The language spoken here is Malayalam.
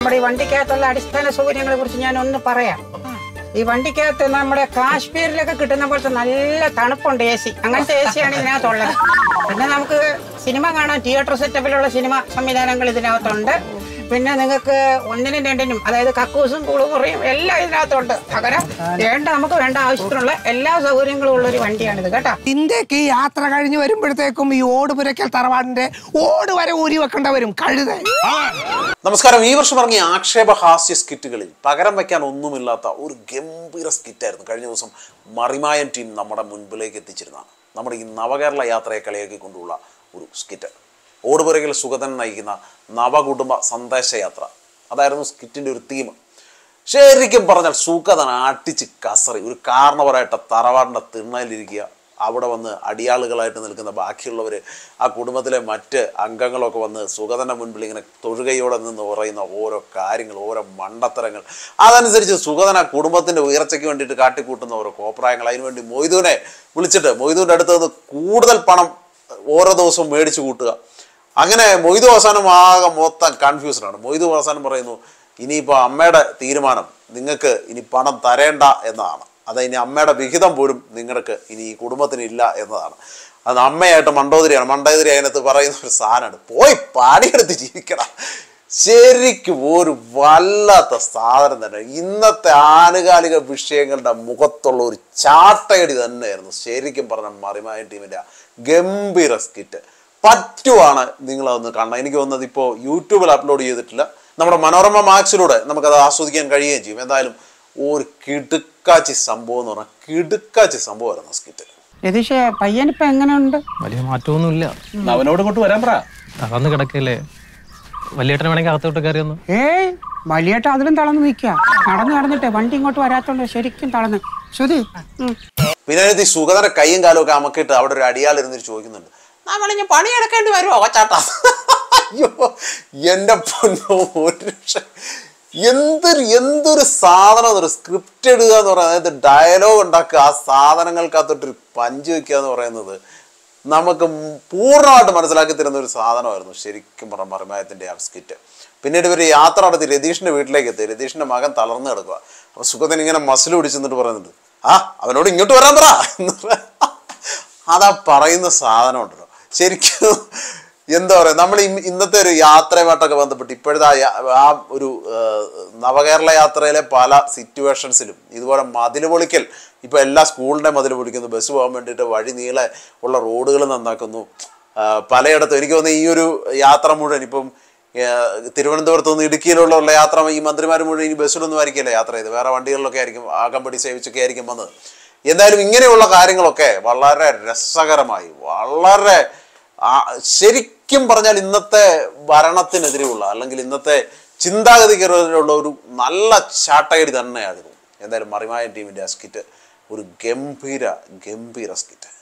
നമ്മുടെ ഈ വണ്ടിക്കകത്തുള്ള അടിസ്ഥാന സൗകര്യങ്ങളെ കുറിച്ച് ഞാൻ ഒന്ന് പറയാം ഈ വണ്ടിക്കകത്ത് നമ്മുടെ കാശ്മീരിലൊക്കെ കിട്ടുന്ന പോലത്തെ നല്ല തണുപ്പുണ്ട് എ സി അങ്ങനത്തെ എ സിയാണ് ഇതിനകത്തുള്ളത് പിന്നെ നമുക്ക് സിനിമ കാണാൻ തിയേറ്റർ സെറ്റപ്പിലുള്ള സിനിമ സംവിധാനങ്ങൾ ഇതിനകത്തുണ്ട് പിന്നെ നിങ്ങൾക്ക് ഒന്നിനും രണ്ടിനും അതായത് കക്കൂസും കുളിമുറിയും എല്ലാം ഇതിനകത്തുണ്ട് പകരം വേണ്ട നമുക്ക് വേണ്ട ആവശ്യത്തിനുള്ള എല്ലാ സൗകര്യങ്ങളും ഉള്ള ഒരു വണ്ടിയാണിത് കേട്ടോ ഇന്ത്യക്ക് ഈ യാത്ര കഴിഞ്ഞ് വരുമ്പോഴത്തേക്കും ഈ ഓട് പുരയ്ക്കൽ തറവാടിന്റെ ഓട് വരെ ഊരി വെക്കേണ്ട വരും കഴുത നമസ്കാരം ഈ വർഷം ഇറങ്ങിയ ആക്ഷേപഹാസ്യ സ്കിറ്റുകളിൽ പകരം വയ്ക്കാൻ ഒന്നുമില്ലാത്ത ഒരു ഗംഭീര സ്കിറ്റായിരുന്നു കഴിഞ്ഞ ദിവസം മറിമായൻ ടീം നമ്മുടെ മുൻപിലേക്ക് എത്തിച്ചിരുന്ന നമ്മുടെ ഈ നവകേരള യാത്രയെ കളിയാക്കിക്കൊണ്ടുള്ള ഒരു സ്കിറ്റ് ഓടുപുരകിൽ സുഗതൻ നയിക്കുന്ന നവകുടുംബ സന്ദേശയാത്ര അതായിരുന്നു സ്കിറ്റിൻ്റെ ഒരു തീം ശരിക്കും പറഞ്ഞാൽ സുഗതൻ അടിച്ച് കസറി ഒരു കാരണവരായിട്ട് തറവാടിൻ്റെ തിണ്ണയിലിരിക്കുക അവിടെ വന്ന് അടിയാളുകളായിട്ട് നിൽക്കുന്ന ബാക്കിയുള്ളവർ ആ കുടുംബത്തിലെ മറ്റ് അംഗങ്ങളൊക്കെ വന്ന് സുഗതൻ്റെ മുൻപിൽ ഇങ്ങനെ തൊഴുകയോടെ നിന്ന് പറയുന്ന ഓരോ കാര്യങ്ങൾ ഓരോ മണ്ടത്തരങ്ങൾ അതനുസരിച്ച് സുഗതൻ ആ കുടുംബത്തിൻ്റെ ഉയർച്ചയ്ക്ക് വേണ്ടിയിട്ട് കാട്ടിക്കൂട്ടുന്ന ഓരോ കോപ്രായങ്ങൾ അതിനുവേണ്ടി മൊയ്തുവിനെ വിളിച്ചിട്ട് മൊയ്തുവിൻ്റെ അടുത്ത് നിന്ന് കൂടുതൽ പണം ഓരോ ദിവസവും മേടിച്ചു കൂട്ടുക അങ്ങനെ മൊയ്തു അവസാനം ആകെ മൊത്തം കൺഫ്യൂസ്ഡ് ആണ് മൊയ്തു അവസാനം പറയുന്നു ഇനിയിപ്പോൾ അമ്മയുടെ തീരുമാനം നിങ്ങൾക്ക് ഇനി പണം തരേണ്ട എന്നതാണ് അത് ഇനി അമ്മയുടെ വിഹിതം പോലും നിങ്ങൾക്ക് ഇനി ഈ കുടുംബത്തിന് ഇല്ല എന്നതാണ് അത് അമ്മയായിട്ട് മണ്ടോതിരിയാണ് മണ്ടോതിരി അതിനകത്ത് പറയുന്ന ഒരു സാധനമാണ് പോയി പണിയെടുത്ത് ജീവിക്കണം ശരിക്കും ഒരു വല്ലാത്ത സാധനം തന്നെ ഇന്നത്തെ ആനുകാലിക വിഷയങ്ങളുടെ മുഖത്തുള്ള ഒരു ചാട്ടയടി തന്നെയായിരുന്നു ശരിക്കും പറഞ്ഞ മറിമായ ടീമിൻ്റെ ഗംഭീര സ്കിറ്റ് പറ്റുവാണ് നിങ്ങളതൊന്ന് കാണണം എനിക്ക് തോന്നുന്നത് ഇപ്പോൾ യൂട്യൂബിൽ അപ്ലോഡ് ചെയ്തിട്ടില്ല നമ്മുടെ മനോരമ മാക്സിലൂടെ നമുക്കത് ആസ്വദിക്കാൻ കഴിയുകയും ചെയ്യും എന്തായാലും ഒരു കിടുക്കാച്ചി സംഭവം എന്ന് പറഞ്ഞാൽ കിടുക്കാച്ചി സംഭവമായിരുന്നു സ്കിറ്റ് രതീഷേ പയ്യനിപ്പോ എങ്ങനെയുണ്ട് വലിയ മാറ്റമൊന്നുമില്ല അവനോട് കൊണ്ട് വരാൻ പറ തകർന്ന് കിടക്കല്ലേ വലിയേട്ടൻ വേണമെങ്കിൽ അകത്തോട്ട് കയറി ഒന്ന് ഏയ് വലിയേട്ട അതിലും തളർന്ന് നിൽക്കുക നടന്നു നടന്നിട്ട് വണ്ടി ഇങ്ങോട്ട് വരാത്തോണ്ട് ശരിക്കും തളർന്ന് ശ്രുതി ഉം. പിന്നെ അതിനകത്ത് ഈ സുഗതന്റെ കൈയും കാലും ഒക്കെ അമക്കിയിട്ട് അവിടെ ഒരു അടിയാളിരുന്നിട്ട് ചോദിക്കുന്നുണ്ട് നമ്മളിഞ്ഞ് പണിയെടുക്കേണ്ടി വരുമോ ചേട്ടാ അയ്യോ എൻ്റെ പൊന്നോ ഒരു രക്ഷ- എന്തൊരു എന്തൊരു സാധനം ഒരു സ്ക്രിപ്റ്റ് ഇടുക എന്ന് പറയുന്നത് അതായത് ഡയലോഗ് ഉണ്ടാക്കുക ആ സാധനങ്ങൾക്കകത്തോട്ടൊരു പഞ്ച് വെക്കുക എന്ന് പറയുന്നത് നമുക്ക് പൂർണ്ണമായിട്ട് മനസ്സിലാക്കി തരുന്ന ഒരു സാധനമായിരുന്നു ശരിക്കും പറഞ്ഞ മറിമായത്തിൻ്റെ ആ സ്കിറ്റ് പിന്നീട് ഇവർ യാത്ര നടത്തി രതീഷിൻ്റെ വീട്ടിലേക്ക് എത്തി രതീഷിൻ്റെ മകൻ തളർന്നു കിടക്കുക അപ്പോൾ സുഖത്തിന് ഇങ്ങനെ മസിൽ പിടിച്ച് നിന്നിട്ട് പറയുന്നുണ്ട് ആ അവനോട് ഇങ്ങോട്ട് വരാൻ പറ എന്ന് പറ- അതാ പറയുന്ന സാധനം ഉണ്ടല്ലോ ശരിക്കും എന്താ പറയുക നമ്മൾ ഇ- ഇന്നത്തെ ഒരു യാത്രയുമായിട്ടൊക്കെ ബന്ധപ്പെട്ട് ഇപ്പോഴത്തെ ആ യാ- ആ ഒരു ആ, നവകേരള യാത്രയിലെ പല സിറ്റുവേഷൻസിലും ഇതുപോലെ മതിൽ പൊളിക്കൽ ഇപ്പോൾ എല്ലാ സ്കൂളിൻ്റെ മതിൽ പൊളിക്കുന്നു ബസ് പോകാൻ വേണ്ടിയിട്ട് വഴി നീളെ ഉള്ള റോഡുകൾ നന്നാക്കുന്നു ആ, പലയിടത്തും എനിക്ക് തോന്നുന്നു ഈ ഒരു യാത്ര മുഴുവൻ ഇപ്പം ആ, തിരുവനന്തപുരത്ത് നിന്ന് ഇടുക്കിയിലുള്ള ഉള്ള യാത്ര ഈ മന്ത്രിമാർ മുഴുവൻ ഇനി ബസ്സിലൊന്നും ആയിരിക്കില്ല യാത്ര ചെയ്ത് വേറെ വണ്ടികളിലൊക്കെ ആയിരിക്കും ആകമ്പടി സേവിച്ചൊക്കെ ആയിരിക്കും വന്നത് എന്തായാലും ഇങ്ങനെയുള്ള കാര്യങ്ങളൊക്കെ വളരെ രസകരമായി വളരെ ആ, ശരിക്കും പറഞ്ഞാൽ ഇന്നത്തെ ഭരണത്തിനെതിരെയുള്ള അല്ലെങ്കിൽ ഇന്നത്തെ ചിന്താഗതിക്കെതിരെയുള്ള ഒരു നല്ല ചാട്ടയടി തന്നെയായിരുന്നു എന്തായാലും മറിമായ ടീമിൻ്റെ ആ സ്കിറ്റ് ഒരു ഗംഭീര ഗംഭീര സ്കിറ്റ്